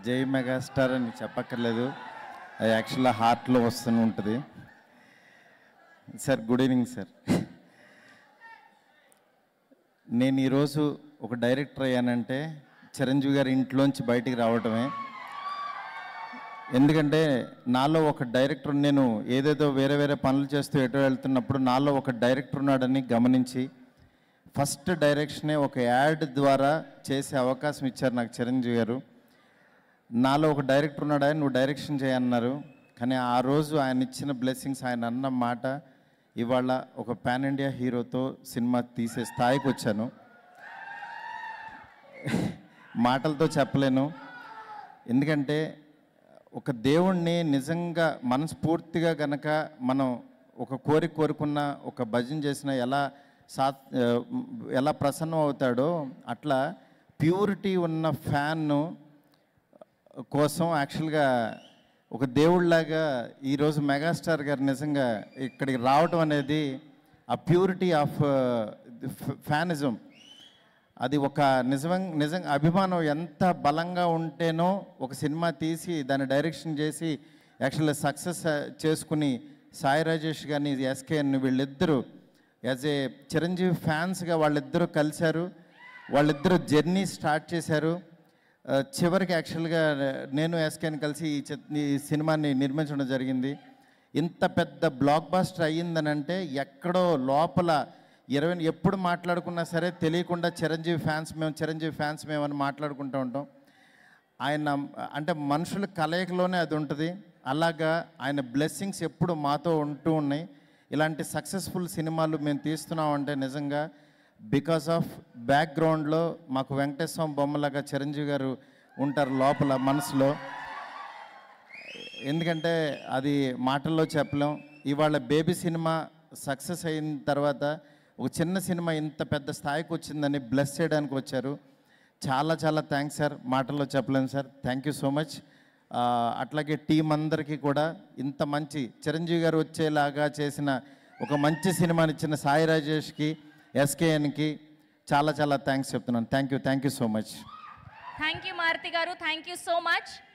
జై మెగాస్టార్ అని చెప్పక్కర్లేదు అది యాక్చువల్గా హార్ట్లో వస్తూనే ఉంటుంది సార్ గుడ్ ఈవినింగ్ సార్ నేను ఈరోజు ఒక డైరెక్టర్ అయ్యానంటే చిరంజీవి గారి ఇంట్లోంచి బయటికి రావటమే ఎందుకంటే నాలో ఒక డైరెక్టర్ నేను ఏదేదో వేరే వేరే పనులు చేస్తూ ఎటో వెళ్తున్నప్పుడు నాలో ఒక డైరెక్టర్ ఉన్నాడని గమనించి ఫస్ట్ డైరెక్షనే ఒక యాడ్ ద్వారా చేసే అవకాశం ఇచ్చారు నాకు చిరంజీవి గారు నాలో ఒక డైరెక్టర్ ఉన్నాడా నువ్వు డైరెక్షన్ చేయన్నారు కానీ ఆ రోజు ఆయన ఇచ్చిన బ్లెస్సింగ్స్ ఆయన అన్న మాట ఇవాళ ఒక పాన్ ఇండియా హీరోతో సినిమా తీసే స్థాయికి వచ్చాను మాటలతో చెప్పలేను ఎందుకంటే ఒక దేవుణ్ణి నిజంగా మనస్ఫూర్తిగా గనక మనం ఒక కోరిక కోరుకున్న ఒక భజన చేసిన ఎలా సా ఆ, ఎలా ప్రసన్నం అవుతాడో అట్లా ప్యూరిటీ ఉన్న ఫ్యాన్ను కోసం యాక్చువల్గా ఒక దేవుళ్ళలాగా ఈరోజు మెగాస్టార్ గారు నిజంగా ఇక్కడికి రావటం అనేది ఆ ప్యూరిటీ ఆఫ్ ఫ్యానిజం అది ఒక నిజం నిజంగా అభిమానం ఎంత బలంగా ఉంటేనో ఒక సినిమా తీసి దాన్ని డైరెక్షన్ చేసి యాక్చువల్గా సక్సెస్ చేసుకుని సాయి రాజేష్ గారిని ఎస్కేఎన్ వీళ్ళిద్దరూ యాజ్ ఏ చిరంజీవి ఫ్యాన్స్గా వాళ్ళిద్దరూ కలిశారు వాళ్ళిద్దరూ జర్నీ స్టార్ట్ చేశారు ఆ, చివరికి యాక్చువల్గా నేను ఎస్కేని కలిసి ఈ చిత్- ఈ సినిమాని నిర్మించడం జరిగింది ఇంత పెద్ద బ్లాక్ బాస్టర్ అయ్యిందనంటే ఎక్కడో లోపల ఇరవై ఎప్పుడు మాట్లాడుకున్నా సరే తెలియకుండా చిరంజీవి ఫ్యాన్స్ మేము చిరంజీవి ఫ్యాన్స్ మేము అని మాట్లాడుకుంటూ ఉంటాం ఆయన అంటే మనుషుల కలయికలోనే అది ఉంటుంది అలాగా ఆయన బ్లెస్సింగ్స్ ఎప్పుడు మాతో ఉంటూ ఉన్నాయి ఇలాంటి సక్సెస్ఫుల్ సినిమాలు మేము తీస్తున్నామంటే నిజంగా బికాస్ ఆఫ్ బ్యాక్గ్రౌండ్లో మాకు వెంకటేశ్వర బొమ్మలాగా చిరంజీవి గారు ఉంటారు లోపల మనసులో ఎందుకంటే అది మాటల్లో చెప్పలేం ఇవాళ బేబీ సినిమా సక్సెస్ అయిన తర్వాత ఒక చిన్న సినిమా ఇంత పెద్ద స్థాయికి వచ్చిందని బ్లెస్ చేయడానికి వచ్చారు చాలా చాలా థ్యాంక్స్ సార్ మాటల్లో చెప్పలేను sir thank you so much అట్లాగే టీం అందరికీ కూడా ఇంత మంచి చిరంజీవి గారు వచ్చేలాగా చేసిన ఒక మంచి సినిమాని ఇచ్చిన సాయి రాజేష్కి ఎస్కేఎన్కి చాలా చాలా థ్యాంక్స్ చెప్తున్నాను thank you thank you so much thank you Maruti గారు థ్యాంక్ యూ సో మచ్